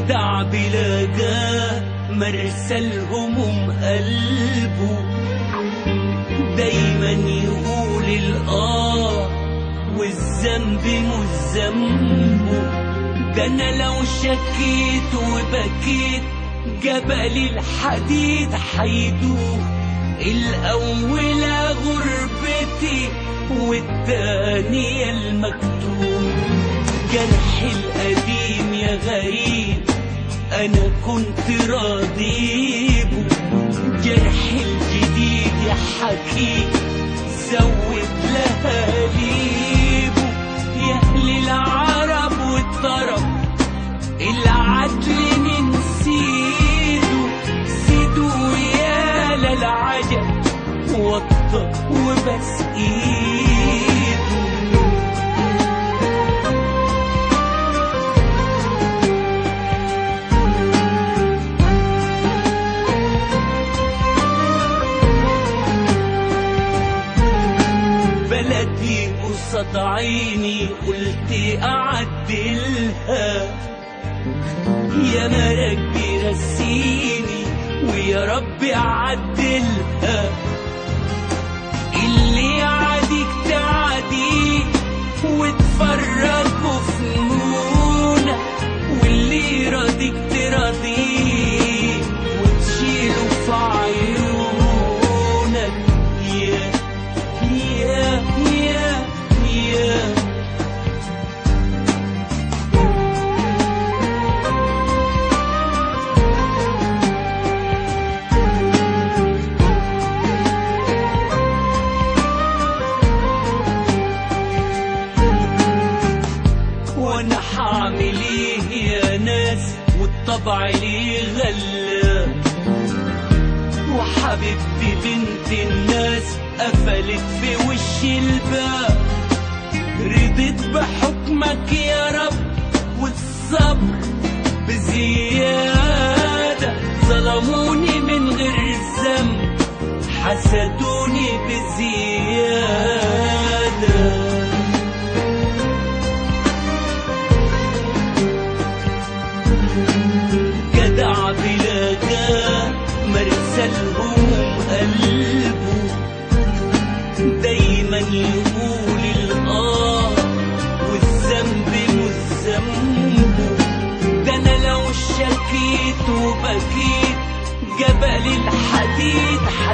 جدع بلا جاه مرسى الهموم قلبه دايما يقول الآه والذنب مش ذنبه ده انا لو شكيت وبكيت جبل الحديد حيدوه الأولى غربتي والتانية المكتوب جرح القديم يا غريب أنا كنت راضيبه جرح الجديد يا حكيم زود لهاليبه يا أهل العرب والطرب العدل من سيده سيده يا للعجب وطى وبس ايده بلدي قصاد عيني قلت اعدلها يا مربي رسيني ويا ربي عدلها اللي عاديك تعديه وتفرجوا فنونة واللي راضيك تراضيه وتشيله في عيونك يا يا يا يا وانا حعمل ايه يا ناس والطبع ليه غلا وحبيبتي بنت الناس قفلت في وشي الباب رضيت بحكمك يا رب والصبر بزيادة ظلموني من غير ذنب حسدوني بزيادة جدع بلا جاه مرسى الهموم قلبه دايما يقول الآه والذنب مش ذنبه ده انا لو شكيت وبكيت جبل الحديد